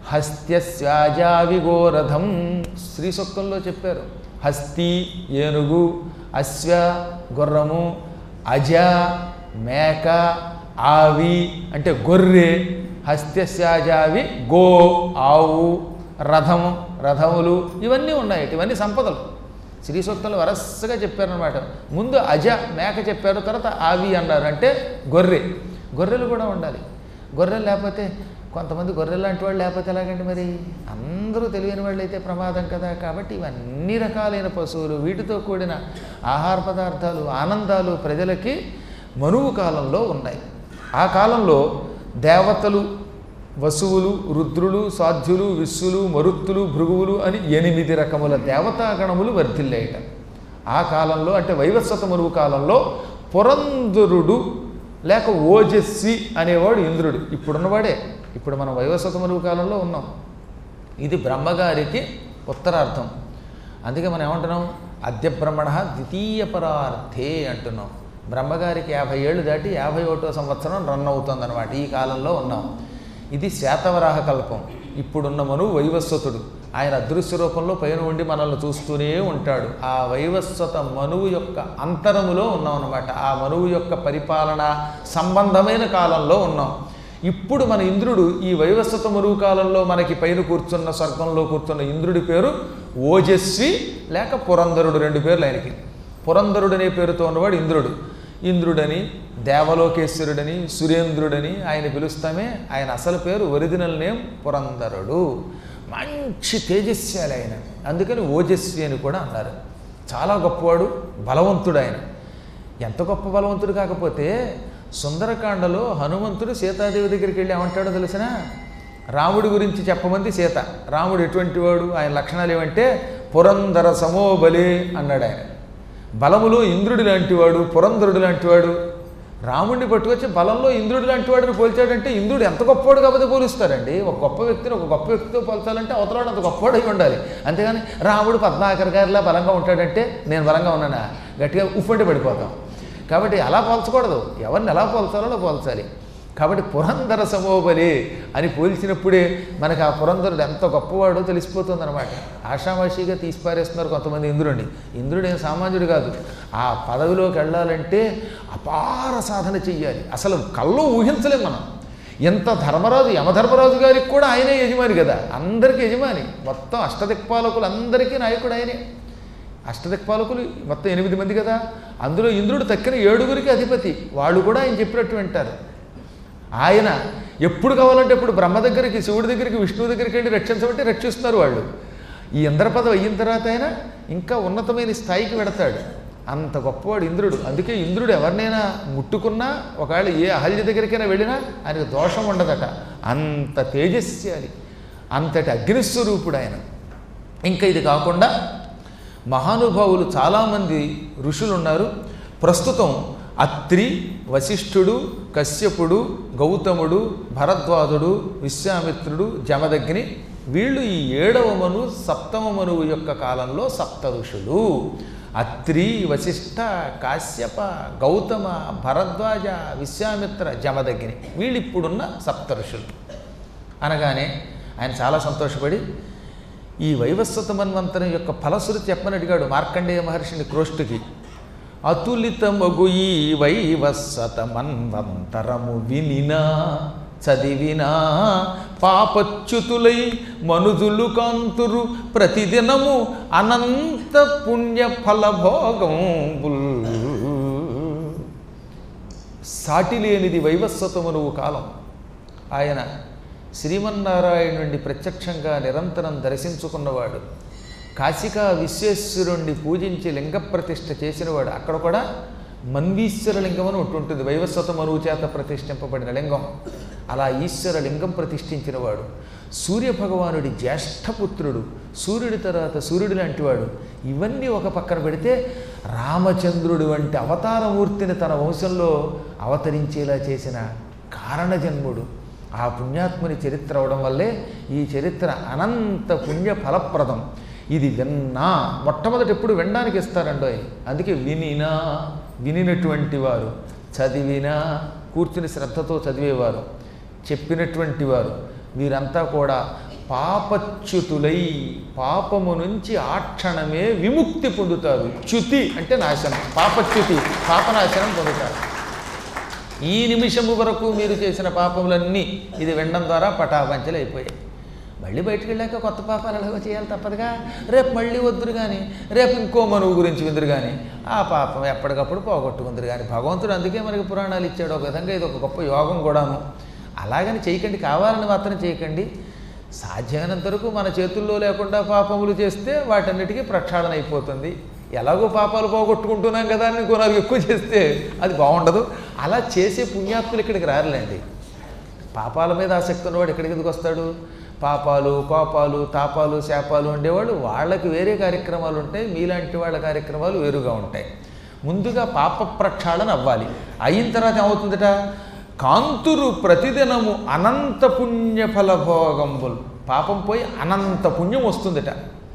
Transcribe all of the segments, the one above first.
హస్త్యస్యాజావిగోరథం శ్రీ సూక్తంలో చెప్పారు హస్తి ఏనుగు అశ్వ గుర్రము అజ మేక ఆవి అంటే గొర్రె హస్త్యస్యాజావి గో ఆవు రథము రథములు ఇవన్నీ ఉన్నాయి ఇవన్నీ సంపదలు శ్రీ సూక్తంలో వరసగా చెప్పారనమాట ముందు అజ మేక చెప్పారు తర్వాత ఆవి అన్నారు అంటే గొర్రె గొర్రెలు కూడా ఉండాలి గొర్రెలు లేకపోతే కొంతమంది గొర్రెలు లాంటి వాళ్ళు లేకపోతే ఎలాగండి మరి అందరూ తెలియని వాళ్ళు అయితే ప్రమాదం కదా కాబట్టి ఇవన్నీ రకాలైన పశువులు వీటితో కూడిన ఆహార పదార్థాలు ఆనందాలు ప్రజలకి మనువు కాలంలో ఉన్నాయి ఆ కాలంలో దేవతలు వసువులు రుద్రులు సాధ్యులు విశ్వులు మరుత్తులు భృగువులు అని ఎనిమిది రకముల దేవతాగణములు వర్ధిల్లేయట ఆ కాలంలో అంటే వైవస్వత మరువు కాలంలో పురంధరుడు లేక ఓజస్వి అనేవాడు ఇంద్రుడు ఇప్పుడున్నవాడే ఇప్పుడు మనం వైవస్వత మరువు కాలంలో ఉన్నాం ఇది బ్రహ్మగారికి ఉత్తరార్థం అందుకే మనం ఏమంటున్నాం అద్య బ్రహ్మణ ద్వితీయ పరార్థే అంటున్నాం బ్రహ్మగారికి యాభై ఏళ్ళు దాటి యాభై ఒకటో సంవత్సరం రన్ అవుతుందన్నమాట ఈ కాలంలో ఉన్నాం ఇది శాతవరాహ కల్పం ఇప్పుడున్న మనువు వైవస్వతుడు ఆయన అదృశ్య రూపంలో పైన ఉండి మనల్ని చూస్తూనే ఉంటాడు ఆ వైవస్వత మనువు యొక్క అంతరములో ఉన్నాం అన్నమాట ఆ మనువు యొక్క పరిపాలన సంబంధమైన కాలంలో ఉన్నాం ఇప్పుడు మన ఇంద్రుడు ఈ వైవస్వత మరువు కాలంలో మనకి పైన కూర్చున్న స్వర్గంలో కూర్చున్న ఇంద్రుడి పేరు ఓజస్వి లేక పురంధరుడు రెండు పేర్లు ఆయనకి పురంధరుడు అనే పేరుతో ఉన్నవాడు ఇంద్రుడు ఇంద్రుడని దేవలోకేశ్వరుడని సురేంద్రుడని ఆయన పిలుస్తామే ఆయన అసలు పేరు ఒరిజినల్ నేమ్ పురంధరుడు మంచి తేజస్యాలి ఆయన అందుకని ఓజస్వి అని కూడా అన్నారు చాలా గొప్పవాడు బలవంతుడు ఆయన ఎంత గొప్ప బలవంతుడు కాకపోతే సుందరకాండలో హనుమంతుడు సీతాదేవి దగ్గరికి వెళ్ళి ఏమంటాడో తెలిసిన రాముడి గురించి చెప్పమంది సీత రాముడు ఎటువంటి వాడు ఆయన లక్షణాలు ఏమంటే పురంధర సమోబలి అన్నాడు ఆయన బలములో ఇంద్రుడి లాంటివాడు పురంధరుడు లాంటివాడు రాముడిని పట్టుకొచ్చి బలంలో ఇంద్రుడి లాంటి వాడిని పోల్చాడంటే ఇంద్రుడు ఎంత గొప్పవాడు కాకపోతే పోలుస్తారండి ఒక గొప్ప వ్యక్తిని ఒక గొప్ప వ్యక్తితో పోల్చాలంటే అవతలవాడు అంత గొప్పవాడు అయి ఉండాలి అంతేగాని రాముడు పద్మాకర్ గారిలా బలంగా ఉంటాడంటే నేను బలంగా ఉన్నానా గట్టిగా ఉప్పంటే పడిపోతాం కాబట్టి అలా పోల్చకూడదు ఎవరిని ఎలా పోల్చాలో అలా పోల్చాలి కాబట్టి పురంధర సమోబలి అని పోల్చినప్పుడే మనకు ఆ పురంధరుడు ఎంత గొప్పవాడో తెలిసిపోతుంది అనమాట ఆషామాషిగా తీసిపారేస్తున్నారు కొంతమంది ఇంద్రుడిని ఇంద్రుడు ఏం సామాన్యుడు కాదు ఆ పదవిలోకి వెళ్ళాలంటే అపార సాధన చెయ్యాలి అసలు కల్లో ఊహించలేం మనం ఎంత ధర్మరాజు యమధర్మరాజు గారికి కూడా ఆయనే యజమాని కదా అందరికీ యజమాని మొత్తం అష్టదిక్పాలకులు అందరికీ నాయకుడు ఆయనే అష్టదిక్పాలకులు మొత్తం ఎనిమిది మంది కదా అందులో ఇంద్రుడు తక్కిన ఏడుగురికి అధిపతి వాళ్ళు కూడా ఆయన చెప్పినట్టు వింటారు ఆయన ఎప్పుడు కావాలంటే ఇప్పుడు బ్రహ్మ దగ్గరికి శివుడి దగ్గరికి విష్ణువు దగ్గరికి వెళ్ళి రక్షించబట్టి రక్షిస్తున్నారు వాళ్ళు ఈ ఇంద్ర పదవి అయిన తర్వాత ఆయన ఇంకా ఉన్నతమైన స్థాయికి వెడతాడు అంత గొప్పవాడు ఇంద్రుడు అందుకే ఇంద్రుడు ఎవరినైనా ముట్టుకున్నా ఒకవేళ ఏ అహల్య దగ్గరికైనా వెళ్ళినా ఆయనకు దోషం ఉండదట అంత తేజస్యాలి అంతటి అగ్నిస్వరూపుడు ఆయన ఇంకా ఇది కాకుండా మహానుభావులు చాలామంది ఋషులు ఉన్నారు ప్రస్తుతం అత్రి వశిష్ఠుడు కశ్యపుడు గౌతముడు భరద్వాజుడు విశ్వామిత్రుడు జమదగ్ని వీళ్ళు ఈ ఏడవ మను సప్తమ మనువు యొక్క కాలంలో సప్త ఋషులు అత్రి వశిష్ఠ కాశ్యప గౌతమ భరద్వాజ విశ్వామిత్ర జమదగ్ని వీళ్ళు ఇప్పుడున్న సప్త ఋషులు అనగానే ఆయన చాలా సంతోషపడి ఈ వైవస్వత మన్వంతరం యొక్క ఫలశ్రుతి చెప్పని అడిగాడు మార్కండేయ మహర్షిని క్రోష్టుకి అతులితమగు ఈ వైవస్వత మన్వంతరము వినినా చదివినా పాపచ్యుతులై మనుజులు కాంతురు ప్రతిదినము అనంత పుణ్య ఫలభోగం సాటి లేనిది వైవస్వతమునువు కాలం ఆయన శ్రీమన్నారాయణుడిని ప్రత్యక్షంగా నిరంతరం దర్శించుకున్నవాడు కాశికా విశ్వేశ్వరుణ్ణి పూజించి లింగ ప్రతిష్ఠ చేసినవాడు అక్కడ కూడా మన్వీశ్వర లింగం అని ఒకటి ఉంటుంది వైవస్వత మనువు చేత ప్రతిష్ఠింపబడిన లింగం అలా ఈశ్వర లింగం ప్రతిష్ఠించినవాడు సూర్యభగవానుడి జ్యేష్ఠపుత్రుడు సూర్యుడి తర్వాత సూర్యుడి లాంటివాడు ఇవన్నీ ఒక పక్కన పెడితే రామచంద్రుడి వంటి అవతారమూర్తిని తన వంశంలో అవతరించేలా చేసిన కారణజన్ముడు ఆ పుణ్యాత్ముని చరిత్ర అవడం వల్లే ఈ చరిత్ర అనంత పుణ్య ఫలప్రదం ఇది విన్నా మొట్టమొదటి ఎప్పుడు వినడానికి ఇస్తారండోయ్ అందుకే వినినా వినినటువంటి వారు చదివినా కూర్చుని శ్రద్ధతో చదివేవారు చెప్పినటువంటి వారు వీరంతా కూడా పాపచ్యుతులై పాపము నుంచి ఆ క్షణమే విముక్తి పొందుతారు చ్యుతి అంటే నాశనం పాపచ్యుతి పాపనాశనం పొందుతారు ఈ నిమిషము వరకు మీరు చేసిన పాపములన్నీ ఇది వినడం ద్వారా పటాపంచలు అయిపోయాయి మళ్ళీ బయటికి వెళ్ళాక కొత్త పాపాలు ఎలాగో చేయాలి తప్పదుగా రేపు మళ్ళీ వద్దురు కానీ రేపు ఇంకో మనువు గురించి విందురు కానీ ఆ పాపం ఎప్పటికప్పుడు పోగొట్టుకుందరు కానీ భగవంతుడు అందుకే మనకి పురాణాలు ఇచ్చాడు ఒక విధంగా ఇది ఒక గొప్ప యోగం కూడాను అలాగని చేయకండి కావాలని మాత్రం చేయకండి సాధ్యమైనంత వరకు మన చేతుల్లో లేకుండా పాపములు చేస్తే వాటన్నిటికీ ప్రక్షాళన అయిపోతుంది ఎలాగో పాపాలు పోగొట్టుకుంటున్నాం కదా అని ఇంకో నాలుగు ఎక్కువ చేస్తే అది బాగుండదు అలా చేసే పుణ్యాత్ములు ఇక్కడికి రారులేండి పాపాల మీద ఆసక్తి ఉన్నవాడు ఎక్కడికి ఎందుకు వస్తాడు పాపాలు కోపాలు తాపాలు శాపాలు ఉండేవాళ్ళు వాళ్ళకి వేరే కార్యక్రమాలు ఉంటాయి మీలాంటి వాళ్ళ కార్యక్రమాలు వేరుగా ఉంటాయి ముందుగా పాప ప్రక్షాళన అవ్వాలి అయిన తర్వాత ఏమవుతుందట కాంతురు ప్రతిదినము అనంత పుణ్య ఫలభోగంబులు పాపం పోయి అనంత పుణ్యం వస్తుందట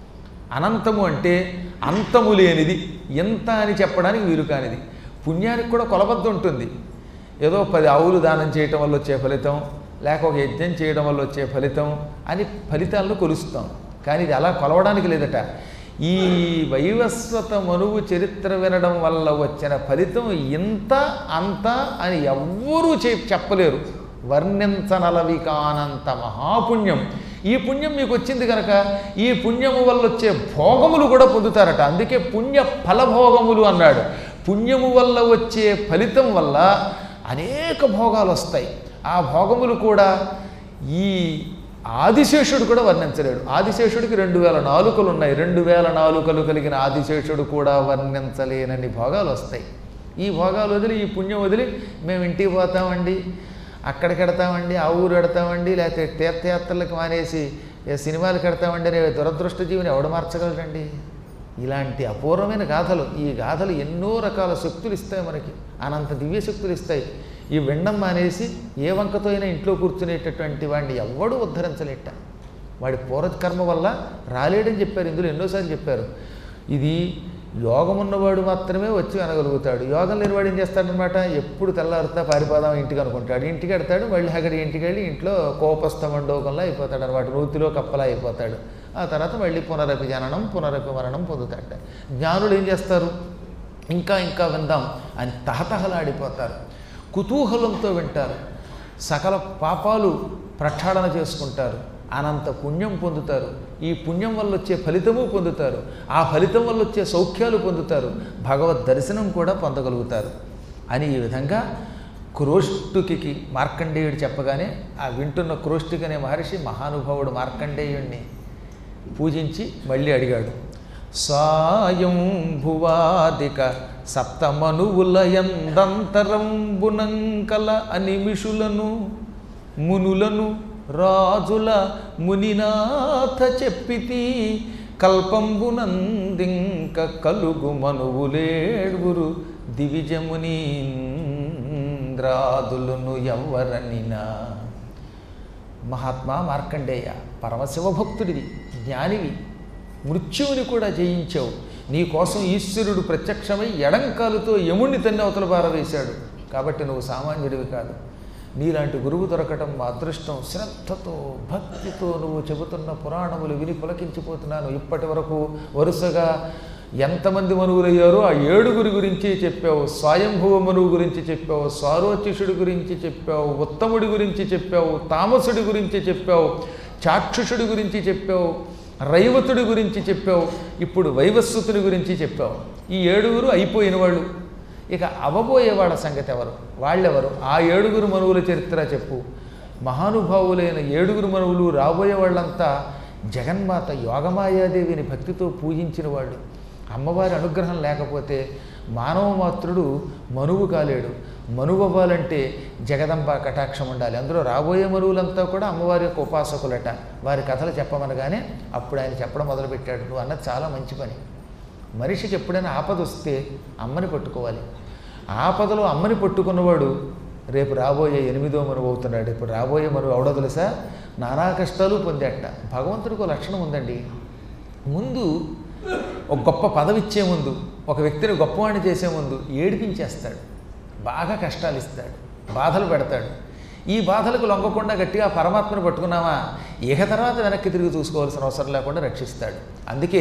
అనంతము అంటే అంతము లేనిది ఎంత అని చెప్పడానికి వీలు కానిది పుణ్యానికి కూడా కొలబద్ద ఉంటుంది ఏదో పది ఆవులు దానం చేయటం వల్ల వచ్చే ఫలితం లేక ఒక యజ్ఞం చేయడం వల్ల వచ్చే ఫలితం అని ఫలితాలను కొలుస్తాం కానీ ఇది అలా కొలవడానికి లేదట ఈ వైవస్వత మనువు చరిత్ర వినడం వల్ల వచ్చిన ఫలితం ఇంత అంత అని ఎవ్వరూ చె చెప్పలేరు వర్ణించనలవి కానంత మహాపుణ్యం ఈ పుణ్యం మీకు వచ్చింది కనుక ఈ పుణ్యము వల్ల వచ్చే భోగములు కూడా పొందుతారట అందుకే పుణ్య ఫలభోగములు అన్నాడు పుణ్యము వల్ల వచ్చే ఫలితం వల్ల అనేక భోగాలు వస్తాయి ఆ భోగములు కూడా ఈ ఆదిశేషుడు కూడా వర్ణించలేడు ఆదిశేషుడికి రెండు వేల నాలుకలు ఉన్నాయి రెండు వేల నాలుకలు కలిగిన ఆదిశేషుడు కూడా వర్ణించలేనన్ని భోగాలు వస్తాయి ఈ భోగాలు వదిలి ఈ పుణ్యం వదిలి మేము ఇంటికి పోతామండి అక్కడికి వెడతామండి ఆ ఊరు పెడతామండి లేకపోతే తీర్థయాత్రలకు మానేసి ఏ సినిమాలు కడతామండి అనే దురదృష్ట జీవిని ఎవడు మార్చగలరండి ఇలాంటి అపూర్వమైన గాథలు ఈ గాథలు ఎన్నో రకాల శక్తులు ఇస్తాయి మనకి అనంత దివ్య శక్తులు ఇస్తాయి ఈ విండం మానేసి ఏ వంకతో అయినా ఇంట్లో కూర్చునేటటువంటి వాడిని ఎవ్వడూ ఉద్ధరించలేట వాడి పూర్వకర్మ వల్ల రాలేడని చెప్పారు ఇందులో ఎన్నోసార్లు చెప్పారు ఇది యోగం ఉన్నవాడు మాత్రమే వచ్చి అనగలుగుతాడు యోగం లేనివాడు ఏం చేస్తాడనమాట ఎప్పుడు తెల్లారుతా పారిపోదాం ఇంటికి అనుకుంటాడు ఇంటికి వెడతాడు మళ్ళీ అక్కడి ఇంటికి వెళ్ళి ఇంట్లో కోపస్థ మండోకంలో అయిపోతాడు అనమాట నూతిలో కప్పలా అయిపోతాడు ఆ తర్వాత మళ్ళీ పునరపి జననం పునరపి మరణం పొందుతాడు జ్ఞానులు ఏం చేస్తారు ఇంకా ఇంకా విందాం అని తహతహలాడిపోతారు కుతూహలంతో వింటారు సకల పాపాలు ప్రక్షాళన చేసుకుంటారు అనంత పుణ్యం పొందుతారు ఈ పుణ్యం వల్ల వచ్చే ఫలితము పొందుతారు ఆ ఫలితం వల్ల వచ్చే సౌఖ్యాలు పొందుతారు భగవద్ దర్శనం కూడా పొందగలుగుతారు అని ఈ విధంగా క్రోష్టుకి మార్కండేయుడు చెప్పగానే ఆ వింటున్న క్రోష్టుకి అనే మహర్షి మహానుభావుడు మార్కండేయుణ్ణి పూజించి మళ్ళీ అడిగాడు సాయం భువాదిక సప్తమనువులయందంతరంబునంకల అనిమిషులను మునులను రాజుల మునినాథ చెప్పితి కల్పంబునందింక కలుగు మనువులేడుగురు దివిజమునీంద్రాదులను ఎవ్వరనినా మహాత్మా మార్కండేయ పరమశివభక్తుడివి జ్ఞానివి మృత్యువుని కూడా జయించావు నీ కోసం ఈశ్వరుడు ప్రత్యక్షమై ఎడంకాలుతో యముణ్ణి తన్ని అవతల పారవేశాడు కాబట్టి నువ్వు సామాన్యుడివి కాదు నీలాంటి గురువు దొరకటం మా అదృష్టం శ్రద్ధతో భక్తితో నువ్వు చెబుతున్న పురాణములు విని పులకించిపోతున్నాను ఇప్పటి వరకు వరుసగా ఎంతమంది మనువులయ్యారో ఆ ఏడుగురి గురించి చెప్పావు స్వయంభువ మనువు గురించి చెప్పావు స్వారోచిషుడి గురించి చెప్పావు ఉత్తముడి గురించి చెప్పావు తామసుడి గురించి చెప్పావు చాక్షుషుడి గురించి చెప్పావు రైవతుడి గురించి చెప్పావు ఇప్పుడు వైవస్వతుని గురించి చెప్పావు ఈ ఏడుగురు అయిపోయిన వాళ్ళు ఇక అవబోయే వాళ్ళ సంగతి ఎవరు వాళ్ళెవరు ఆ ఏడుగురు మనువుల చరిత్ర చెప్పు మహానుభావులైన ఏడుగురు మనువులు రాబోయే వాళ్ళంతా జగన్మాత యోగమాయాదేవిని భక్తితో పూజించిన వాళ్ళు అమ్మవారి అనుగ్రహం లేకపోతే మానవ మాత్రుడు మనువు కాలేడు మనువు అవ్వాలంటే జగదంబ కటాక్షం ఉండాలి అందులో రాబోయే మనువులంతా కూడా అమ్మవారి యొక్క ఉపాసకులట వారి కథలు చెప్పమనగానే అప్పుడు ఆయన చెప్పడం మొదలుపెట్టాడు నువ్వు అన్నది చాలా మంచి పని మనిషికి ఎప్పుడైనా ఆపద వస్తే అమ్మని పట్టుకోవాలి ఆపదలో అమ్మని పట్టుకున్నవాడు రేపు రాబోయే ఎనిమిదో మనువు అవుతున్నాడు ఇప్పుడు రాబోయే మనువు అవడో తెలుసా నానా కష్టాలు పొందేట భగవంతుడికి ఒక లక్షణం ఉందండి ముందు ఒక గొప్ప పదవి ఇచ్చే ముందు ఒక వ్యక్తిని గొప్పవాడిని చేసే ముందు ఏడిపించేస్తాడు బాగా కష్టాలు ఇస్తాడు బాధలు పెడతాడు ఈ బాధలకు లొంగకుండా గట్టిగా పరమాత్మను పట్టుకున్నామా ఇక తర్వాత వెనక్కి తిరిగి చూసుకోవాల్సిన అవసరం లేకుండా రక్షిస్తాడు అందుకే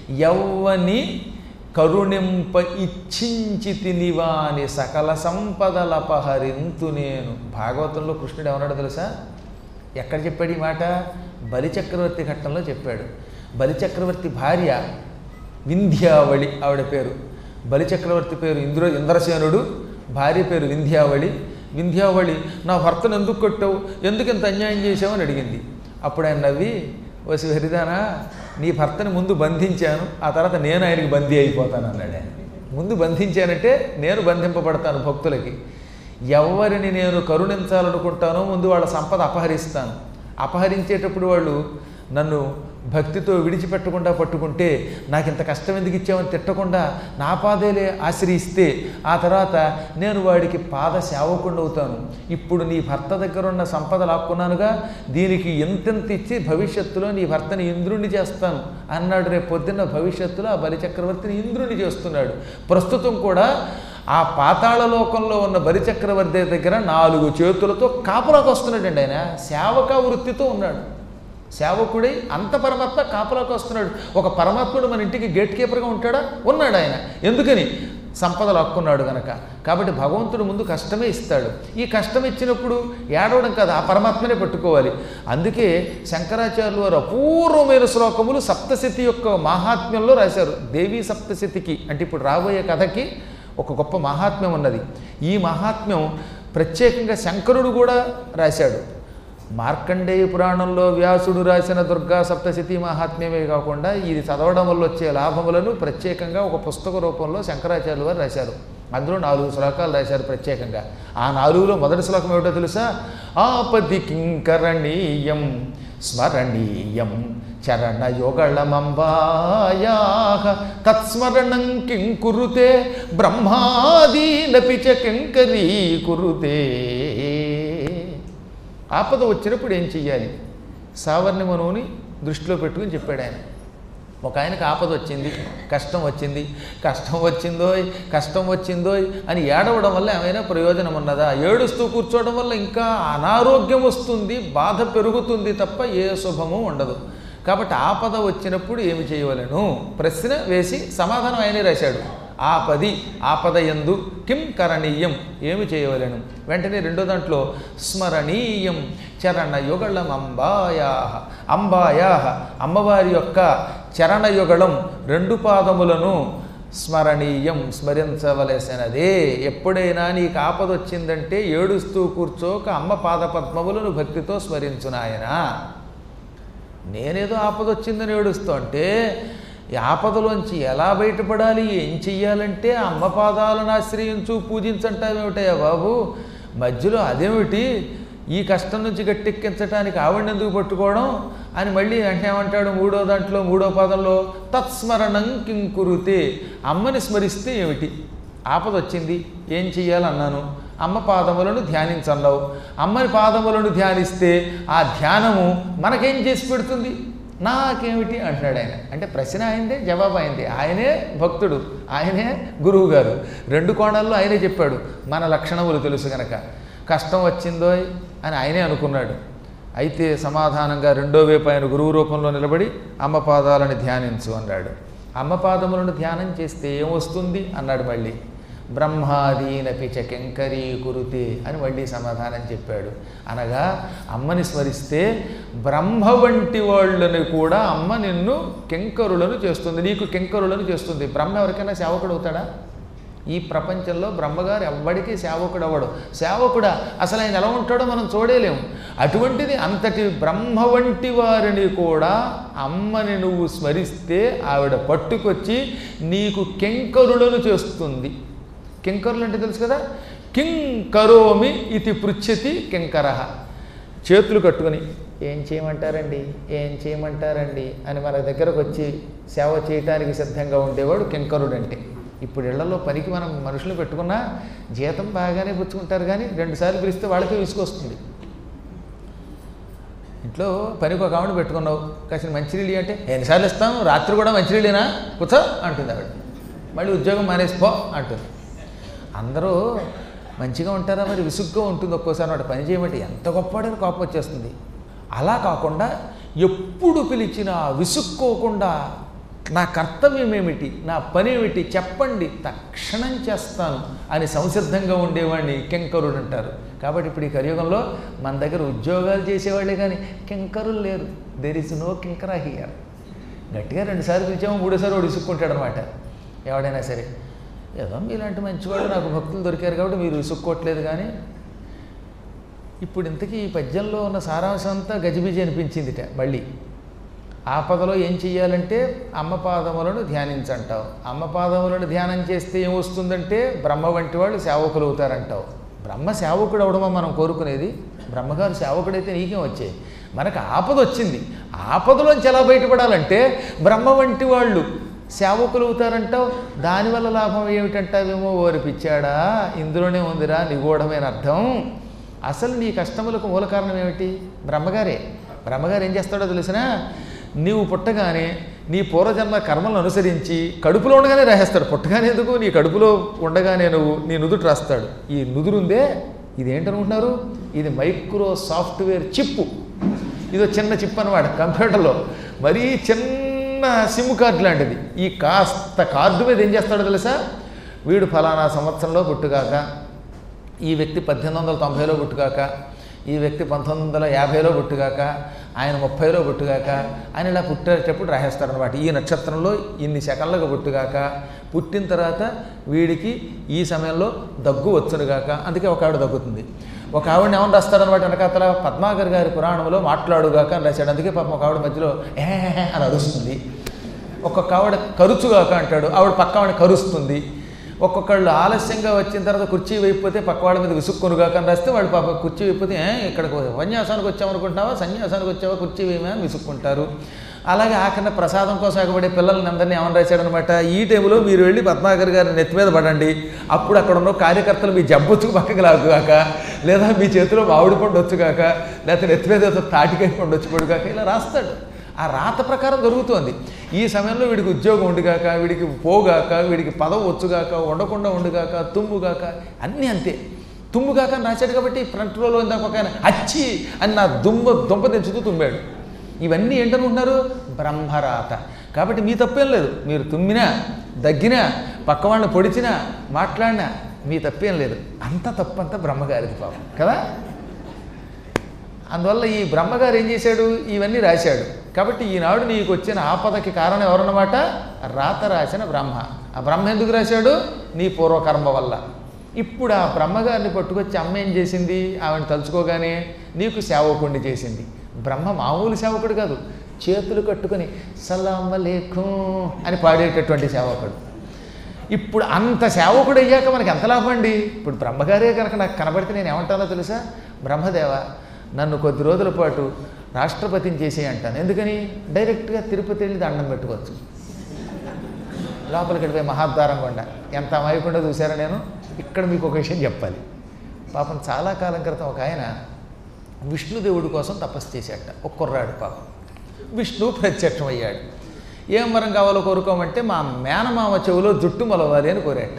యవ్వని కరుణింప ఇచ్చించి తినివాని సకల సంపదలపహరింతు నేను భాగవతంలో కృష్ణుడు ఏమన్నాడు తెలుసా ఎక్కడ చెప్పాడు ఈ మాట బలిచక్రవర్తి ఘట్టంలో చెప్పాడు బలిచక్రవర్తి భార్య వింధ్యావళి ఆవిడ పేరు బలిచక్రవర్తి పేరు ఇంద్ర ఇంద్రసేనుడు భార్య పేరు వింధ్యావళి వింధ్యావళి నా భర్తను ఎందుకు కొట్టావు ఎందుకు ఇంత అన్యాయం చేసావు అని అడిగింది అప్పుడు ఆయన నవ్వి వసి హరిదానా నీ భర్తని ముందు బంధించాను ఆ తర్వాత నేను ఆయనకి బందీ అయిపోతాను అన్నాడు ఆయన ముందు బంధించానంటే నేను బంధింపబడతాను భక్తులకి ఎవరిని నేను కరుణించాలనుకుంటానో ముందు వాళ్ళ సంపద అపహరిస్తాను అపహరించేటప్పుడు వాళ్ళు నన్ను భక్తితో విడిచిపెట్టకుండా పట్టుకుంటే నాకు ఇంత కష్టం ఎందుకు ఇచ్చామని తిట్టకుండా నా పాదేలే ఆశ్రయిస్తే ఆ తర్వాత నేను వాడికి పాద సేవకుండా అవుతాను ఇప్పుడు నీ భర్త దగ్గర ఉన్న సంపద లాక్కున్నానుగా దీనికి ఎంతెంత ఇచ్చి భవిష్యత్తులో నీ భర్తని ఇంద్రుణ్ణి చేస్తాను అన్నాడు రేపు పొద్దున్న భవిష్యత్తులో ఆ బలి చక్రవర్తిని ఇంద్రుణ్ణి చేస్తున్నాడు ప్రస్తుతం కూడా ఆ పాతాళ లోకంలో ఉన్న బలిచక్రవర్తి దగ్గర నాలుగు చేతులతో కాపులాకు వస్తున్నాడండి ఆయన సేవక వృత్తితో ఉన్నాడు సేవకుడై అంత పరమాత్మ కాపులాకు వస్తున్నాడు ఒక పరమాత్ముడు మన ఇంటికి గేట్ కీపర్గా ఉంటాడా ఉన్నాడు ఆయన ఎందుకని సంపద లాక్కున్నాడు గనక కాబట్టి భగవంతుడు ముందు కష్టమే ఇస్తాడు ఈ కష్టం ఇచ్చినప్పుడు ఏడవడం కాదు ఆ పరమాత్మనే పట్టుకోవాలి అందుకే శంకరాచార్యులు వారు అపూర్వమైన శ్లోకములు సప్తశతి యొక్క మాహాత్మ్యంలో రాశారు దేవీ సప్తశతికి అంటే ఇప్పుడు రాబోయే కథకి ఒక గొప్ప మహాత్మ్యం ఉన్నది ఈ మహాత్మ్యం ప్రత్యేకంగా శంకరుడు కూడా రాశాడు మార్కండేయ పురాణంలో వ్యాసుడు రాసిన దుర్గా సప్తశతి మహాత్మ్యమే కాకుండా ఇది చదవడం వల్ల వచ్చే లాభములను ప్రత్యేకంగా ఒక పుస్తక రూపంలో శంకరాచార్యులు వారు రాశారు అందులో నాలుగు శ్లోకాలు రాశారు ప్రత్యేకంగా ఆ నాలుగులో మొదటి శ్లోకం ఏమిటో తెలుసా ఆపది కింకరణీయం స్మరణీయం చరణయుగళమంబాయా తత్స్మరణం కిం కురుతే బ్రహ్మాదీనపి చ కింకరీ కురుతే ఆపద వచ్చినప్పుడు ఏం చెయ్యాలి సావర్ణి మనువుని దృష్టిలో పెట్టుకుని చెప్పాడు ఆయన ఒక ఆయనకు ఆపద వచ్చింది కష్టం వచ్చింది కష్టం వచ్చిందోయ్ కష్టం వచ్చిందోయ్ అని ఏడవడం వల్ల ఏమైనా ప్రయోజనం ఉన్నదా ఏడుస్తూ కూర్చోవడం వల్ల ఇంకా అనారోగ్యం వస్తుంది బాధ పెరుగుతుంది తప్ప ఏ శుభము ఉండదు కాబట్టి ఆపద వచ్చినప్పుడు ఏమి చేయవలను ప్రశ్న వేసి సమాధానం ఆయనే రాశాడు ఆపది ఆపద ఎందు కిం కరణీయం ఏమి చేయవలను వెంటనే రెండో దాంట్లో స్మరణీయం చరణ యుగళం అంబాయా అంబాయా అమ్మవారి యొక్క చరణ యుగళం రెండు పాదములను స్మరణీయం స్మరించవలసినదే ఎప్పుడైనా నీకు ఆపద వచ్చిందంటే ఏడుస్తూ కూర్చోక అమ్మ పాద పద్మములను భక్తితో స్మరించునాయనా నేనేదో ఆపద వచ్చిందని ఏడుస్తూ అంటే ఈ ఆపదలోంచి ఎలా బయటపడాలి ఏం చెయ్యాలంటే అమ్మ పాదాలను ఆశ్రయించు పూజించంటావేమిటయ్యా బాబు మధ్యలో అదేమిటి ఈ కష్టం నుంచి గట్టెక్కించడానికి ఆవిడని ఎందుకు పట్టుకోవడం అని మళ్ళీ అంటే ఏమంటాడు మూడో దాంట్లో మూడో పాదంలో తత్స్మరణం కింకురుతే అమ్మని స్మరిస్తే ఏమిటి ఆపద వచ్చింది ఏం చెయ్యాలన్నాను అమ్మ పాదములను ధ్యానించన్నావు అమ్మని పాదములను ధ్యానిస్తే ఆ ధ్యానము మనకేం చేసి పెడుతుంది నాకేమిటి అంటున్నాడు ఆయన అంటే ప్రశ్న అయిందే జవాబు అయింది ఆయనే భక్తుడు ఆయనే గురువు గారు రెండు కోణాల్లో ఆయనే చెప్పాడు మన లక్షణములు తెలుసు గనక కష్టం వచ్చిందో అని ఆయనే అనుకున్నాడు అయితే సమాధానంగా రెండో వైపు ఆయన గురువు రూపంలో నిలబడి అమ్మ పాదాలను ధ్యానించు అన్నాడు అమ్మ పాదములను ధ్యానం చేస్తే ఏమొస్తుంది అన్నాడు మళ్ళీ బ్రహ్మాదీనపి చ కెంకరీ కురుతే అని మళ్ళీ సమాధానం చెప్పాడు అనగా అమ్మని స్మరిస్తే బ్రహ్మ వంటి వాళ్ళని కూడా అమ్మ నిన్ను కెంకరులను చేస్తుంది నీకు కెంకరులను చేస్తుంది బ్రహ్మ ఎవరికైనా సేవకుడు అవుతాడా ఈ ప్రపంచంలో బ్రహ్మగారు ఎవ్వడికి సేవకుడు అవ్వడు సేవకుడా అసలు ఆయన ఎలా ఉంటాడో మనం చూడలేము అటువంటిది అంతటి బ్రహ్మ వంటి వారిని కూడా అమ్మని నువ్వు స్మరిస్తే ఆవిడ పట్టుకొచ్చి నీకు కెంకరులను చేస్తుంది కింకరులు అంటే తెలుసు కదా కిం కరోమి ఇది పృచ్ఛతి కింకర చేతులు కట్టుకొని ఏం చేయమంటారండి ఏం చేయమంటారండి అని మన దగ్గరకు వచ్చి సేవ చేయటానికి సిద్ధంగా ఉండేవాడు కింకరుడు అంటే ఇప్పుడు ఇళ్లలో పనికి మనం మనుషులు పెట్టుకున్నా జీతం బాగానే పుచ్చుకుంటారు కానీ రెండుసార్లు పిలిస్తే వాళ్ళకే విసుకొస్తుంది ఇంట్లో పనికి ఒక ఆవిడ పెట్టుకున్నావు కాసిన మంచినీళ్ళు అంటే ఎన్నిసార్లు ఇస్తాను రాత్రి కూడా మంచినీళ్ళేనా కూర్చో అంటుంది ఆవిడ మళ్ళీ ఉద్యోగం మానేసిపో అంటుంది అందరూ మంచిగా ఉంటారా మరి విసుగ్గా ఉంటుంది ఒక్కోసారి వాడు పని చేయమంటే ఎంత గొప్పవాడని కోపం వచ్చేస్తుంది అలా కాకుండా ఎప్పుడు పిలిచినా విసుక్కోకుండా నా కర్తవ్యం ఏమిటి నా పని ఏమిటి చెప్పండి తక్షణం చేస్తాను అని సంసిద్ధంగా ఉండేవాడిని కింకరుడు అంటారు కాబట్టి ఇప్పుడు ఈ కలియుగంలో మన దగ్గర ఉద్యోగాలు చేసేవాళ్ళే కానీ కింకరులు లేరు దెర్ ఇస్ నో కింకరా హియర్ గట్టిగా రెండుసార్లు పిలిచాము మూడోసారి వాడు విసుక్కుంటాడు అనమాట ఎవడైనా సరే ఏదో మీలాంటి మంచివాడు నాకు భక్తులు దొరికారు కాబట్టి మీరు విసుక్కోవట్లేదు కానీ ఇప్పుడు ఇంతకీ ఈ పద్యంలో ఉన్న సారాంశం అంతా గజిబిజి అనిపించిందిట మళ్ళీ ఆపదలో ఏం చెయ్యాలంటే అమ్మ పాదములను ధ్యానించంటావు అమ్మ పాదములను ధ్యానం చేస్తే ఏమొస్తుందంటే బ్రహ్మ వంటి వాళ్ళు సేవకులు అవుతారంటావు బ్రహ్మ సేవకుడు అవడమో మనం కోరుకునేది బ్రహ్మగారు సేవకుడైతే నీకేం వచ్చాయి మనకు ఆపద వచ్చింది ఆపదలోంచి ఎలా బయటపడాలంటే బ్రహ్మ వంటి వాళ్ళు సేవకులు అవుతారంటావు దానివల్ల లాభం ఏమిటంటావేమో ఓరిపిచ్చాడా ఇందులోనే ఉందిరా నిగూఢమైన అర్థం అసలు నీ కష్టములకు మూల కారణం ఏమిటి బ్రహ్మగారే బ్రహ్మగారు ఏం చేస్తాడో తెలిసినా నీవు పుట్టగానే నీ పూర్వజన్మ కర్మలను అనుసరించి కడుపులో ఉండగానే రాసేస్తాడు పుట్టగానే ఎందుకు నీ కడుపులో ఉండగానే నువ్వు నీ నుదుటి రాస్తాడు ఈ నుదురుందే ఇది ఏంటనుకుంటున్నారు ఇది మైక్రో సాఫ్ట్వేర్ చిప్పు ఇదో చిన్న చిప్ అనమాట కంప్యూటర్లో మరీ చిన్న సిమ్ కార్డు లాంటిది ఈ కాస్త కార్డు మీద ఏం చేస్తాడో తెలుసా వీడు ఫలానా సంవత్సరంలో పుట్టుగాక ఈ వ్యక్తి పద్దెనిమిది వందల తొంభైలో పుట్టుగాక ఈ వ్యక్తి పంతొమ్మిది వందల యాభైలో పుట్టుగాక ఆయన ముప్పైలో పుట్టుగాక ఆయన ఇలా పుట్టేటప్పుడు రాసేస్తారనమాట ఈ నక్షత్రంలో ఇన్ని సెకండ్లకు పుట్టుగాక పుట్టిన తర్వాత వీడికి ఈ సమయంలో దగ్గు వచ్చునుగాక అందుకే ఒక ఆవిడ దగ్గుతుంది ఒక ఆవిడని ఏమని రాస్తాడనమాట వెనకాతల పద్మాకర్ గారి పురాణంలో మాట్లాడుగాక అని రాశాడు అందుకే పాపం ఒక ఆవిడ మధ్యలో ఏ అని అరుస్తుంది ఒక్కొక్క ఆవిడ కరుచుగాక అంటాడు ఆవిడ పక్క ఆవిడ కరుస్తుంది ఒక్కొక్కళ్ళు ఆలస్యంగా వచ్చిన తర్వాత కుర్చీ వైపోతే పక్క వాళ్ళ మీద విసుక్కునుగాక అని రాస్తే వాళ్ళు పాప కుర్చీ వైపోతే "ఏ, ఇక్కడికి ఉపన్యాసానికి వచ్చామనుకుంటున్నావా సన్యాసానికి వచ్చావా కుర్చీ వేయమా అని విసుక్కుంటారు అలాగే ఆఖరిన ప్రసాదం కోసం ఎగబడే పిల్లల్ని అందరినీ ఏమని రాశాడనమాట ఈ టైంలో మీరు వెళ్ళి పద్మాకర్ గారి నెత్తి మీద పడండి అప్పుడు అక్కడ ఉన్న కార్యకర్తలు మీ జబ్బొచ్చుకు పక్కకి లాగుగాక లేదా మీ చేతిలో మామిడి పండు వచ్చుగాక లేకపోతే నెత్తి మీద ఏదో తాటికాయ పండు వచ్చి పడుగాక ఇలా రాస్తాడు ఆ రాత ప్రకారం జరుగుతోంది ఈ సమయంలో వీడికి ఉద్యోగం ఉండిగాక వీడికి పోగాక వీడికి పదవి వచ్చుగాక ఉండకుండా ఉండుగాక తుమ్ముగాక అన్నీ అంతే తుమ్ముగాక అని రాశాడు కాబట్టి ఫ్రంట్ రోలో ఇందాక ఒక ఆయన అచ్చి అని నా దుమ్మ దుంప తెంచుతూ తుమ్మాడు ఇవన్నీ ఏంటనుకుంటున్నారు బ్రహ్మరాత కాబట్టి మీ తప్పేం లేదు మీరు తుమ్మినా దగ్గినా పక్క వాళ్ళని పొడిచినా మాట్లాడినా మీ తప్పేం లేదు అంత తప్పంతా బ్రహ్మగారిది పాపం కదా అందువల్ల ఈ బ్రహ్మగారు ఏం చేశాడు ఇవన్నీ రాశాడు కాబట్టి ఈనాడు నీకు వచ్చిన ఆపదకి కారణం ఎవరన్నమాట రాత రాసిన బ్రహ్మ ఆ బ్రహ్మ ఎందుకు రాశాడు నీ పూర్వకర్మ వల్ల ఇప్పుడు ఆ బ్రహ్మగారిని పట్టుకొచ్చి అమ్మ ఏం చేసింది ఆవిడ తలుచుకోగానే నీకు సేవకుణ్ణి చేసింది బ్రహ్మ మామూలు సేవకుడు కాదు చేతులు కట్టుకొని సలాం అలేఖం అని పాడేటటువంటి సేవకుడు ఇప్పుడు అంత సేవకుడు అయ్యాక మనకి ఎంత లాభం అండి ఇప్పుడు బ్రహ్మగారే కనుక నాకు కనబడితే నేను ఏమంటానో తెలుసా బ్రహ్మదేవ నన్ను కొద్ది రోజుల పాటు రాష్ట్రపతిని చేసే అంటాను ఎందుకని డైరెక్ట్గా తిరుపతి వెళ్ళి దండం పెట్టుకోవచ్చు లోపలికి వెళ్ళిపోయి మహాద్వారం కొండ ఎంత అమాయకుండా చూసారా నేను ఇక్కడ మీకు ఒక విషయం చెప్పాలి పాపం చాలా కాలం క్రితం ఒక ఆయన విష్ణుదేవుడి కోసం తపస్సు చేశాట ఒక కుర్రాడు పాపం విష్ణు ప్రత్యక్షం అయ్యాడు ఏం వరం కావాలో కోరుకోమంటే మా మేనమామ చెవులో జుట్టు మొలవాలి అని కోరాట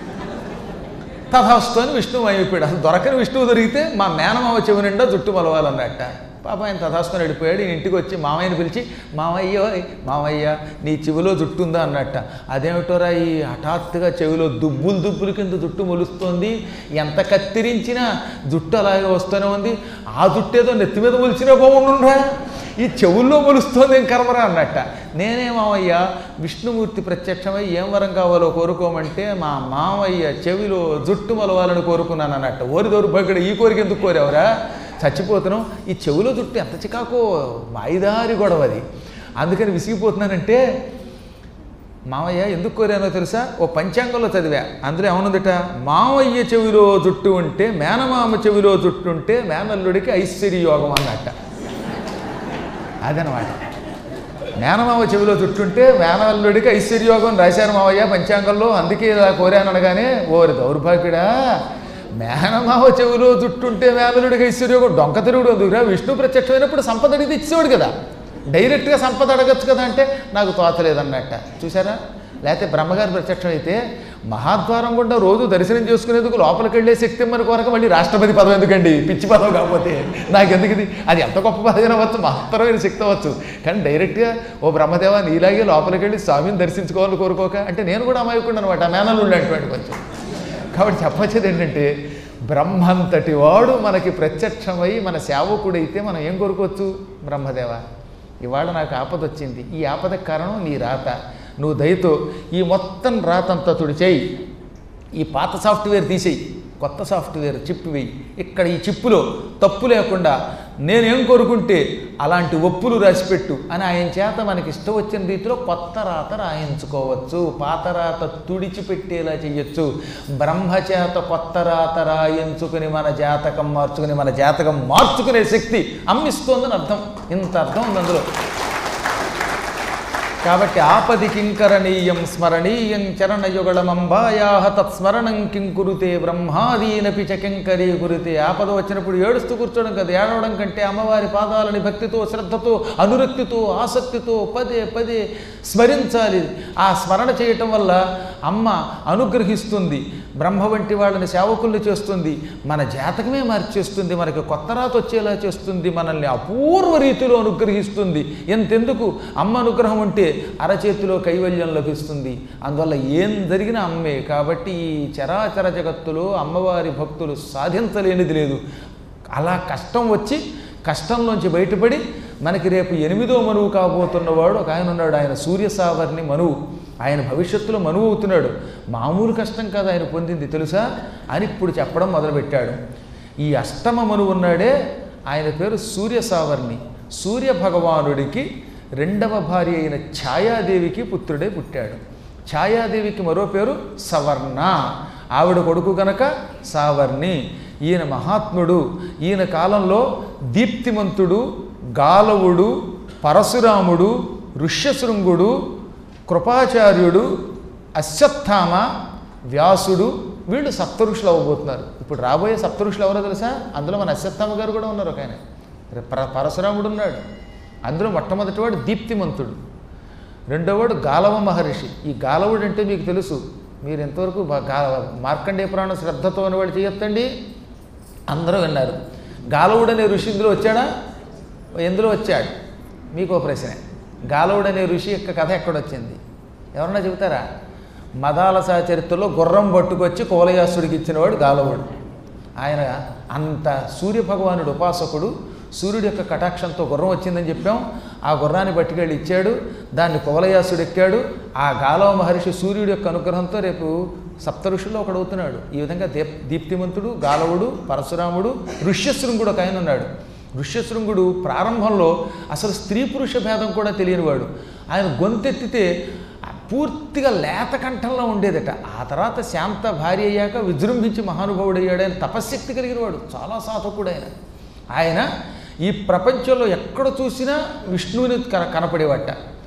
తథాస్తు అని విష్ణువు అయిపోయాడు అసలు దొరకని విష్ణువు దొరికితే మా మేనమామ చెవి నిండా జుట్టు మొలవాలన్నట్ట పాప ఆయన తథాస్తుని వెళ్ళిపోయాడు ఈయన ఇంటికి వచ్చి మామయ్యని పిలిచి మామయ్య ఓయ్, మామయ్య నీ చెవిలో జుట్టు ఉందా అన్నట్ట అదేమిటోరా ఈ హఠాత్తుగా చెవిలో దుబ్బులు దుబ్బులు కింద జుట్టు మొలుస్తోంది ఎంత కత్తిరించినా జుట్టు అలాగే వస్తూనే ఉంది ఆ జుట్టు ఏదో నెత్తి మీద మొలిచినా బాగుండురా ఈ చెవుల్లో మొలుస్తోంది ఏం కర్మరా అన్నట్ట నేనే మామయ్య విష్ణుమూర్తి ప్రత్యక్షమై ఏం వరం కావాలో కోరుకోమంటే మా మామయ్య చెవిలో జుట్టు మొలవాలని కోరుకున్నాను అన్నట్ట ఓరి దౌర్భాగ్యుడు ఈ కోరిక ఎందుకు కోరావురా చచ్చిపోతున్నాం ఈ చెవిలో జుట్టు ఎంత చికాకో మాయిదారి గొడవ అది అందుకని విసిగిపోతున్నానంటే మామయ్య ఎందుకు కోరానో తెలుసా ఓ పంచాంగంలో చదివా అందులో ఏమనుందట మామయ్య చెవిలో జుట్టు ఉంటే మేనమామ చెవిలో జుట్టు ఉంటే మేనల్లుడికి ఐశ్వర్య యోగం అన్నట్ట అదనమాట మేనమామ చెవిలో చుట్టుంటే మేనల్లుడికి ఐశ్వర్యోగం రాశారు మావయ్య పంచాంగంలో అందుకే ఇలా కోరాను అనగానే ఓరి దౌర్భాగ్యుడా మేనమామ చెవిలో చుట్టుంటే మేనల్లుడికి ఐశ్వర్యోగం డొంక తిరుగుడు అందుకురా విష్ణు ప్రత్యక్షమైనప్పుడు సంపద అడిగితే ఇచ్చేవాడు కదా డైరెక్ట్గా సంపద అడగచ్చు కదా అంటే నాకు తోచలేదన్నట్ట చూసారా లేకపోతే బ్రహ్మగారి ప్రత్యక్షం అయితే మహాద్వారం గుండా రోజు దర్శనం చేసుకునేందుకు లోపలికి వెళ్ళే శక్తి మన కొరకు మళ్ళీ రాష్ట్రపతి పదవి ఎందుకండి పిచ్చి పదవి కాకపోతే నాకెందుకు ఇది అది ఎంత గొప్ప పదవి అవ్వచ్చు మహత్తరమైన శక్తి అవ్వచ్చు కానీ డైరెక్ట్గా ఓ బ్రహ్మదేవ నీలాగే లోపలికి వెళ్ళి స్వామిని దర్శించుకోవాలని కోరుకోక అంటే నేను కూడా అమాయకుండా అనమాట ఆ మేనలు ఉండేటువంటి కొంచెం కాబట్టి చెప్పొచ్చేది ఏంటంటే బ్రహ్మంతటి వాడు మనకి ప్రత్యక్షమై మన సేవకుడైతే మనం ఏం కోరుకోవచ్చు బ్రహ్మదేవ ఇవాళ నాకు ఆపద వచ్చింది ఈ ఆపదకి కారణం నీ రాత నువ్వు దయతో ఈ మొత్తం రాతంతా తుడిచేయి ఈ పాత సాఫ్ట్వేర్ తీసేయి కొత్త సాఫ్ట్వేర్ చిప్ వేయి ఇక్కడ ఈ చిప్పులో తప్పు లేకుండా నేనేం కోరుకుంటే అలాంటి ఒప్పులు రాసిపెట్టు అని ఆయన చేత మనకి ఇష్టం వచ్చిన రీతిలో కొత్త రాత రాయించుకోవచ్చు పాత రాత తుడిచిపెట్టేలా చెయ్యొచ్చు బ్రహ్మ చేత కొత్త రాత రాయించుకుని మన జాతకం మార్చుకుని మన జాతకం మార్చుకునే శక్తి అమ్మిస్తోందని అర్థం ఇంత అర్థం ఉంది అందులో కాబట్టి ఆపది కింకరణీయం స్మరణీయం చరణయుగళమంబాయా తత్స్మరణం కిం కురుతే బ్రహ్మాదీనపి చ కింకరీ కురితే ఆపద వచ్చినప్పుడు ఏడుస్తూ కూర్చోవడం కదా ఏడవడం కంటే అమ్మవారి పాదాలని భక్తితో శ్రద్ధతో అనురక్తితో ఆసక్తితో పదే పదే స్మరించాలి ఆ స్మరణ చేయటం వల్ల అమ్మ అనుగ్రహిస్తుంది బ్రహ్మ వంటి వాళ్ళని సేవకుల్ని చేస్తుంది మన జాతకమే మార్చేస్తుంది మనకి కొత్త రాత వచ్చేలా చేస్తుంది మనల్ని అపూర్వ రీతిలో అనుగ్రహిస్తుంది ఎంతెందుకు అమ్మ అనుగ్రహం ఉంటే అరచేతిలో కైవల్యం లభిస్తుంది అందువల్ల ఏం జరిగినా అమ్మే కాబట్టి ఈ చరాచర జగత్తులో అమ్మవారి భక్తులు సాధించలేనిది లేదు అలా కష్టం వచ్చి కష్టంలోంచి బయటపడి మనకి రేపు ఎనిమిదో మనువు కాబోతున్నవాడు ఒక ఆయన ఉన్నాడు ఆయన సూర్య సావర్ణి మనువు ఆయన భవిష్యత్తులో మనువు అవుతున్నాడు మామూలు కష్టం కాదు ఆయన పొందింది తెలుసా అని ఇప్పుడు చెప్పడం మొదలుపెట్టాడు ఈ అష్టమ మనువు ఉన్నాడే ఆయన పేరు సూర్య సావర్ణి సూర్య భగవానుడికి రెండవ భార్య అయిన ఛాయాదేవికి పుత్రుడే పుట్టాడు ఛాయాదేవికి మరో పేరు సవర్ణ ఆవిడ కొడుకు గనక సావర్ణి ఈయన మహాత్ముడు ఈయన కాలంలో దీప్తిమంతుడు గాలవుడు పరశురాముడు ఋష్యశృంగుడు కృపాచార్యుడు అశ్వత్థామ వ్యాసుడు వీళ్ళు సప్తఋషులు అవ్వబోతున్నారు ఇప్పుడు రాబోయే సప్తఋషులు ఎవరో తెలుసా అందులో మన అశ్వత్థామ గారు కూడా ఉన్నారు ఒక ఆయన పర పరశురాముడు ఉన్నాడు అందులో మొట్టమొదటివాడు దీప్తిమంతుడు రెండోవాడు గాలవ మహర్షి ఈ గాలవుడు అంటే మీకు తెలుసు మీరు ఎంతవరకు బా- గా మార్కండేయ పురాణం శ్రద్ధతో అనేవాడు చేయొద్దండి అందరూ విన్నారు గాలవుడు అనే ఋషి ఇందులో వచ్చాడా ఎందులో వచ్చాడు మీకు ఓ ప్రశ్న గాలవుడు అనే ఋషి యొక్క కథ ఎక్కడొచ్చింది ఎవరన్నా చెబుతారా మదాలస చరిత్రలో గుర్రం పట్టుకొచ్చి కోలయాసుడికి ఇచ్చినవాడు గాలవుడు ఆయన అంత సూర్యభగవానుడు ఉపాసకుడు సూర్యుడి యొక్క కటాక్షంతో గుర్రం వచ్చిందని చెప్పాం ఆ గుర్రాన్ని పట్టుకెళ్ళి ఇచ్చాడు దాన్ని కువలయాసుడు ఎక్కాడు ఆ గాలవ మహర్షి సూర్యుడి యొక్క అనుగ్రహంతో రేపు సప్త ఋషుల్లో ఒకడు అవుతున్నాడు ఈ విధంగా దీప్ దీప్తిమంతుడు గాలవుడు పరశురాముడు ఋష్యశృంగుడు ఒక ఆయన ఉన్నాడు ఋష్యశృంగుడు ప్రారంభంలో అసలు స్త్రీ పురుష భేదం కూడా తెలియనివాడు ఆయన గొంతెత్తితే పూర్తిగా లేత కంఠంలో ఉండేదట ఆ తర్వాత శాంత భార్య అయ్యాక విజృంభించి మహానుభావుడయ్యాడు ఆయన తపశ్శక్తి కలిగినవాడు చాలా సాధకుడు ఆయన ఆయన ఈ ప్రపంచంలో ఎక్కడ చూసినా విష్ణువుని కన కనపడేవాట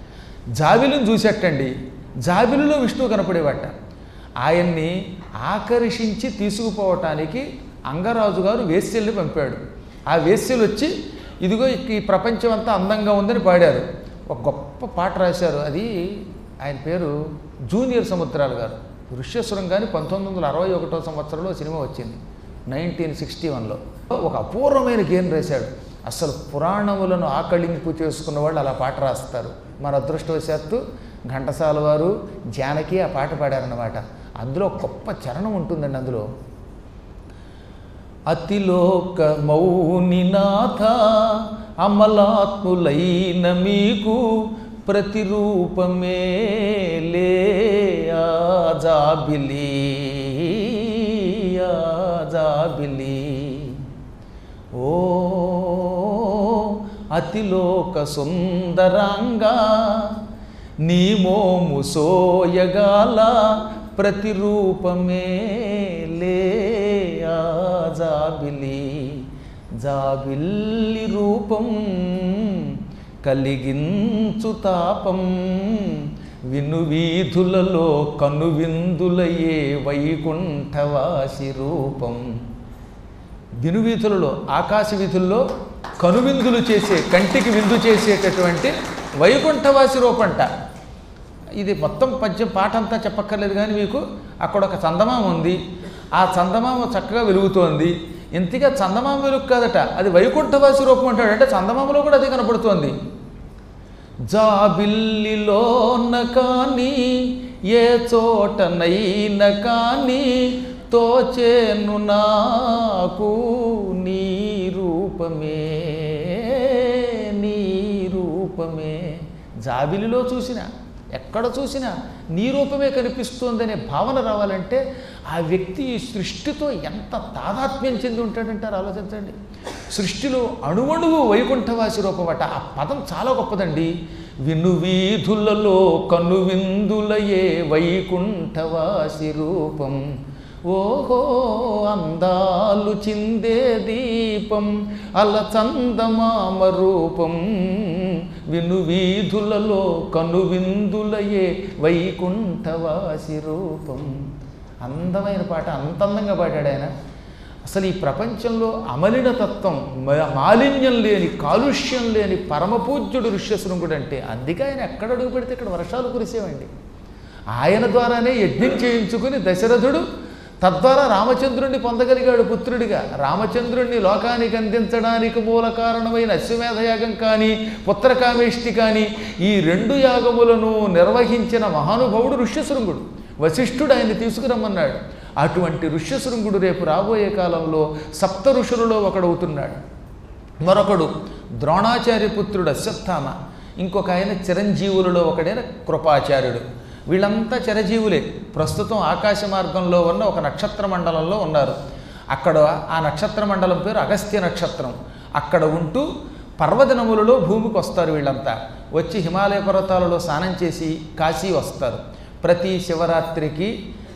జాబిలుని చూసేటండి జాబిలులో విష్ణువు కనపడేవాట ఆయన్ని ఆకర్షించి తీసుకుపోవటానికి అంగరాజు గారు వేశ్యల్ని పంపాడు ఆ వేశ్యలు వచ్చి ఇదిగో ఇక ఈ ప్రపంచం అంతా అందంగా ఉందని పాడారు ఒక గొప్ప పాట రాశారు అది ఆయన పేరు జూనియర్ సముద్రాలు గారు ఋష్యస్వరం కానీ పంతొమ్మిది వందల అరవై ఒకటో సంవత్సరంలో సినిమా వచ్చింది నైన్టీన్ సిక్స్టీ వన్లో ఒక అపూర్వమైన గేమ్ రాశాడు అసలు పురాణములను ఆకళింపు చేసుకున్న వాళ్ళు అలా పాట రాస్తారు మన అదృష్టవశాత్తు ఘంటసాల వారు జానకి ఆ పాట పాడారన్నమాట అందులో ఒక గొప్ప చరణం ఉంటుందండి అందులో అతిలోక మౌనినాథ అమలాత్ములైన మీకు ప్రతిరూపమే లే ఆజాబిలి ఆజాబిలి ఓ అతిలోక సుందరంగా నీ మోము సోయగాల ప్రతిరూపమే లే ఆ జాబిలి జాబిల్లి రూపం కలిగించు తాపం విను వీధులలో కనువిందులయే వైకుంఠవాసి రూపం వినువీధులలో ఆకాశ వీధుల్లో కనువిందులు చేసే కంటికి విందు చేసేటటువంటి వైకుంఠవాసి రూపంట ఇది మొత్తం పద్యం పాట అంతా చెప్పక్కర్లేదు కానీ మీకు అక్కడ ఒక చందమామ ఉంది ఆ చందమామ చక్కగా వెలుగుతోంది ఇంతగా చందమామ వెలుగు కాదట అది వైకుంఠవాసి రూపం అంటాడు అంటే చందమామలో కూడా అదే కనపడుతోంది జాబిల్లిలోన కానీ ఏ చోటనైన కానీ తోచేను నాకు నీ రూపమే నీ రూపమే జాబిలిలో చూసిన ఎక్కడ చూసినా నీ రూపమే కనిపిస్తోందనే భావన రావాలంటే ఆ వ్యక్తి ఈ సృష్టితో ఎంత తాదాత్మ్యం చెంది ఉంటాడంటారు ఆలోచించండి సృష్టిలో అణువణువు వైకుంఠవాసి రూపమట ఆ పదం చాలా గొప్పదండి విను వీధులలో కను విందులయే వైకుంఠవాసి రూపం ఓహో అందాలు చిందే దీపం అల చందమామ రూపం విను వీధులలో కను విందులయే వైకుంఠవాసి రూపం అందమైన పాట అంత అందంగా పాడాడు ఆయన అసలు ఈ ప్రపంచంలో అమలిన తత్వం మ- మాలిన్యం లేని కాలుష్యం లేని పరమపూజ్యుడు ఋష్యశృంగుడు అంటే అందుకే ఆయన ఎక్కడ అడుగు పెడితే ఇక్కడ వర్షాలు కురిసేవండి ఆయన ద్వారానే యజ్ఞం చేయించుకుని దశరథుడు తద్వారా రామచంద్రుణ్ణి పొందగలిగాడు పుత్రుడిగా రామచంద్రుణ్ణి లోకానికి అందించడానికి మూల కారణమైన అశ్వమేధ యాగం కానీ పుత్రకామేష్టి కానీ ఈ రెండు యాగములను నిర్వహించిన మహానుభావుడు ఋష్యశృంగుడు వశిష్ఠుడు ఆయన్ని తీసుకురమ్మన్నాడు అటువంటి ఋష్యశృంగుడు రేపు రాబోయే కాలంలో సప్త ఋషులలో ఒకడవుతున్నాడు మరొకడు ద్రోణాచార్య పుత్రుడు అశ్వత్థామ ఇంకొక ఆయన చిరంజీవులలో ఒకడైన కృపాచార్యుడు వీళ్ళంతా చిరజీవులే ప్రస్తుతం ఆకాశ మార్గంలో ఉన్న ఒక నక్షత్ర మండలంలో ఉన్నారు అక్కడ ఆ నక్షత్ర మండలం పేరు అగస్త్య నక్షత్రం అక్కడ ఉంటూ పర్వదినములలో భూమికి వస్తారు వీళ్ళంతా వచ్చి హిమాలయ పర్వతాలలో స్నానం చేసి కాశీ వస్తారు ప్రతి శివరాత్రికి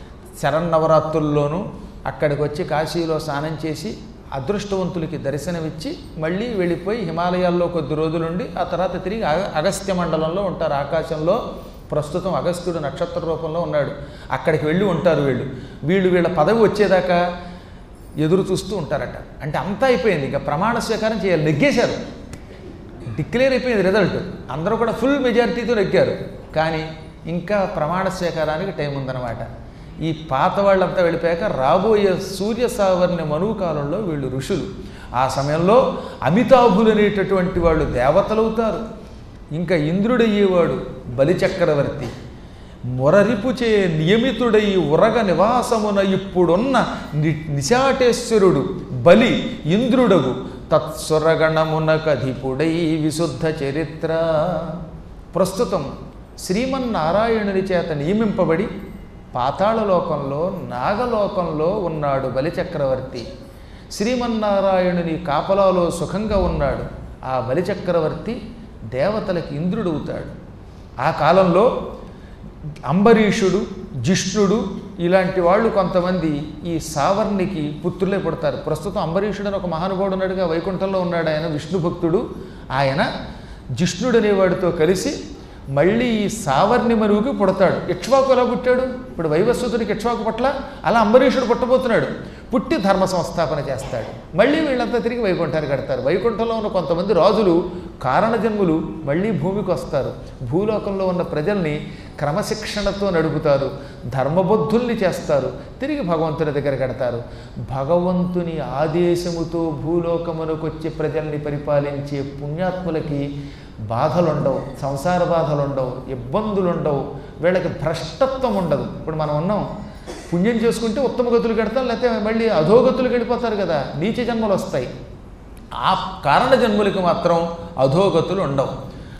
శరన్నవరాత్రుల్లోనూ అక్కడికి వచ్చి కాశీలో స్నానం చేసి అదృష్టవంతులకి దర్శనమిచ్చి మళ్ళీ వెళ్ళిపోయి హిమాలయాల్లో కొద్ది రోజులుండి ఆ తర్వాత తిరిగి అగ- అగస్త్య మండలంలో ఉంటారు ఆకాశంలో ప్రస్తుతం అగస్త్యుడు నక్షత్ర రూపంలో ఉన్నాడు అక్కడికి వెళ్ళి ఉంటారు వీళ్ళు వీళ్ళు వీళ్ళ పదవి వచ్చేదాకా ఎదురు చూస్తూ ఉంటారట అంటే అంతా అయిపోయింది ఇంకా ప్రమాణ స్వీకారం చేయాలి నెగ్గేశారు డిక్లేర్ అయిపోయింది రిజల్ట్ అందరూ కూడా ఫుల్ మెజారిటీతో నెగ్గారు కానీ ఇంకా ప్రమాణ స్వీకారానికి టైం ఉందన్నమాట ఈ పాత వాళ్ళంతా వెళ్ళిపోయాక రాబోయే సూర్య సావర్ణ మనువు కాలంలో వీళ్ళు ఋషులు ఆ సమయంలో అమితాభులు అనేటటువంటి వాళ్ళు దేవతలవుతారు ఇంకా ఇంద్రుడయ్యేవాడు బలిచక్రవర్తి మొరరిపుచే నియమితుడై ఉరగ నివాసమున ఇప్పుడున్న ని నిశాటేశ్వరుడు బలి ఇంద్రుడగు తత్సురగణమునకధిపుడై విశుద్ధ చరిత్ర ప్రస్తుతం శ్రీమన్నారాయణుని చేత నియమింపబడి పాతాళలోకంలో నాగలోకంలో ఉన్నాడు బలిచక్రవర్తి శ్రీమన్నారాయణుని కాపలాలో సుఖంగా ఉన్నాడు ఆ బలిచక్రవర్తి దేవతలకి ఇంద్రుడు అవుతాడు ఆ కాలంలో అంబరీషుడు జిష్ణుడు ఇలాంటి వాళ్ళు కొంతమంది ఈ సావర్ణికి పుత్రులే పుడతారు ప్రస్తుతం అంబరీషుడు అని ఒక మహానుభావుడు ఉన్నాడుగా వైకుంఠంలో ఉన్నాడు ఆయన విష్ణు భక్తుడు ఆయన జిష్ణుడు అనేవాడితో కలిసి మళ్ళీ ఈ సావర్ణి మరువుకి పుడతాడు ఇక్ష్వాకు ఎలా పుట్టాడు ఇప్పుడు వైవస్వతుడికి ఇక్ష్వాకు పట్ల అలా అంబరీషుడు పుట్టబోతున్నాడు పుట్టి ధర్మ సంస్థాపన చేస్తాడు మళ్ళీ వీళ్ళంతా తిరిగి వైకుంఠానికి కడతారు వైకుంఠంలో ఉన్న కొంతమంది రాజులు కారణజన్ములు మళ్ళీ భూమికి వస్తారు భూలోకంలో ఉన్న ప్రజల్ని క్రమశిక్షణతో నడుపుతారు ధర్మబద్ధుల్ని చేస్తారు తిరిగి భగవంతుని దగ్గర కడతారు భగవంతుని ఆదేశముతో భూలోకమునకు వచ్చి ప్రజల్ని పరిపాలించే పుణ్యాత్ములకి బాధలుండవు సంసార బాధలుండవు ఇబ్బందులుండవు వీళ్ళకి భ్రష్టత్వం ఉండదు ఇప్పుడు మనం ఉన్నాం పుణ్యం చేసుకుంటే ఉత్తమ గతులు కడతాం లేకపోతే మళ్ళీ అధోగతులు గడిపోతారు కదా నీచ జన్మలు వస్తాయి ఆ కారణ జన్ములకి మాత్రం అధోగతులు ఉండవు